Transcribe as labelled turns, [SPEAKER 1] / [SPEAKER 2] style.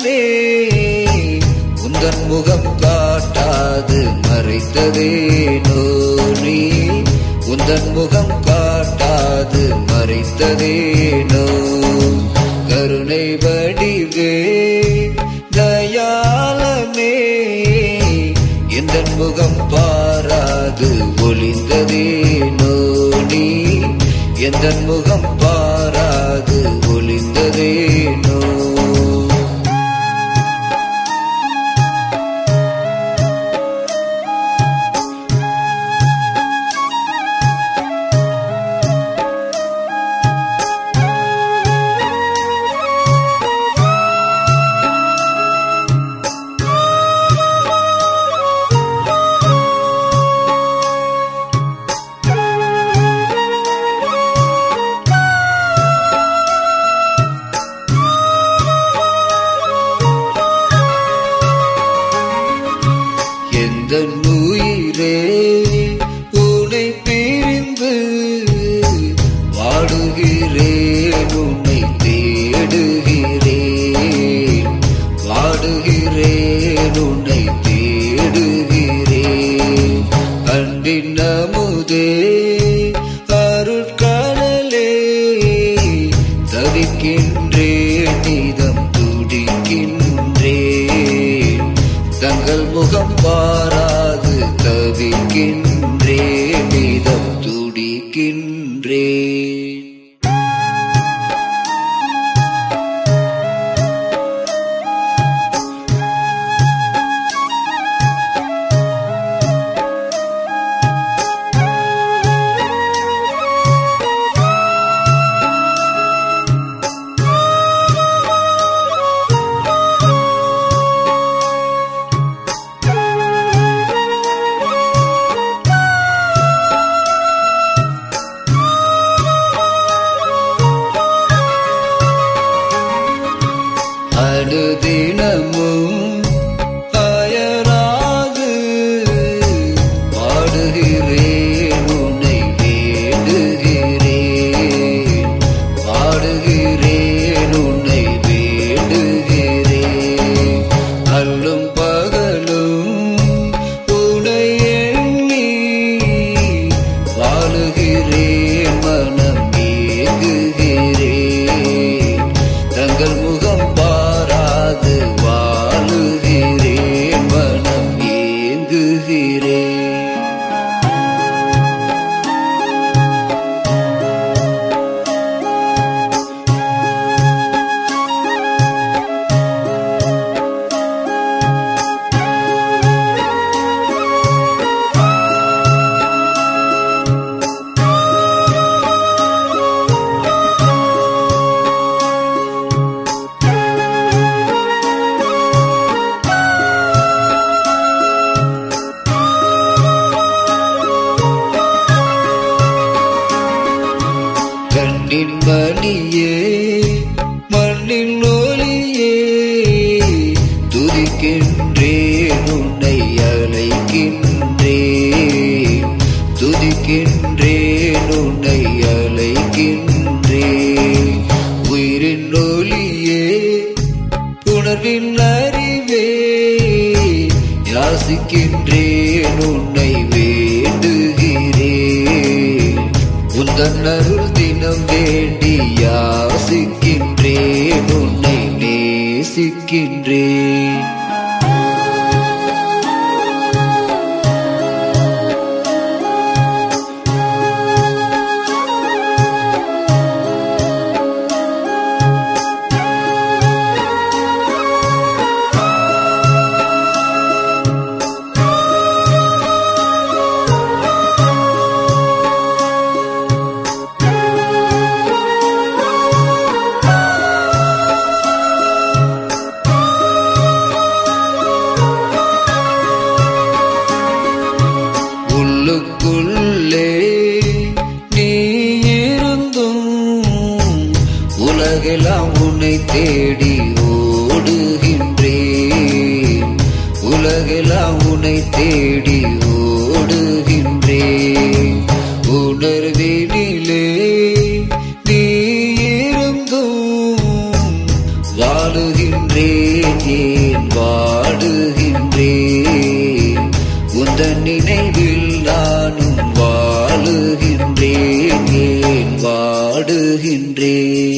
[SPEAKER 1] காலமே உந்தன் முகம் காட்டாது மறைத்ததேனோ நீ உந்தன் முகம் காட்டாது மறைத்ததேனோ கருணை வடிவே தயாலமே எந்த முகம் பாராது ஒளிந்ததேனோ நீ எந்த முகம் பாராது ஒளிந்ததேனோ எந்த உயிரே உன்னை பிரிந்து வாடுகிறேன் உன்னை தேடுகிறேன் வாடுகிறேன் உன்னை தேடுகிறேன் அன்பின் அமுதே அருட்கடலே தவிக்கின்றேன் நீதம் துடிக்கின்றேன் தங்கள் முகம் பாராது தவிக்கின்றேன் நீதம் துடிக்கின்றேன் அனுதினமும் அயராது பாடுகிறேன் உன்னை வேண்டுகிறேன் பாடுகிறேன் உன்னை வேண்டுகிறேன் அல்லும் பகலும் உனை எண்ணி வாழுகிறேன் மனம் ஏங்குகிறேன் தங்கள் முகம் பாராது வாழுகிறேன் மனம் ஏங்குகிறேன் கண்ணின் மணியே மண்ணின் ஒளியே துதிக்கின்றேன் உன்னை அழைக்கின்றேன் துதிக்கின்றேன் உன்னை அழைக்கின்றேன் உயிரின் ஒளியே உணர்வின் அறிவே யாசிக்கின்றேன் உன்னை வேண்டுகிறேன் உந்தன் அருள் தினம் வேண்டி யாசிக்கின்றேன் உன்னை நேசிக்கின்றேன் உள்ளுக்குள்ளே நீ இருந்தும் உலகெல்லாம் உன்னை தேடி ஓடுகின்றேன் உலகெல்லாம் உன்னை தேடி ஓடுகின்றேன் உணர்வினிலே நீ இருந்தும் வாழுகின்றேன் ஏன் வாடுகின்றேன் உந்தன் நினைவில் நானும் வாழுகின்றேன் ஏன் வாடுகின்றேன்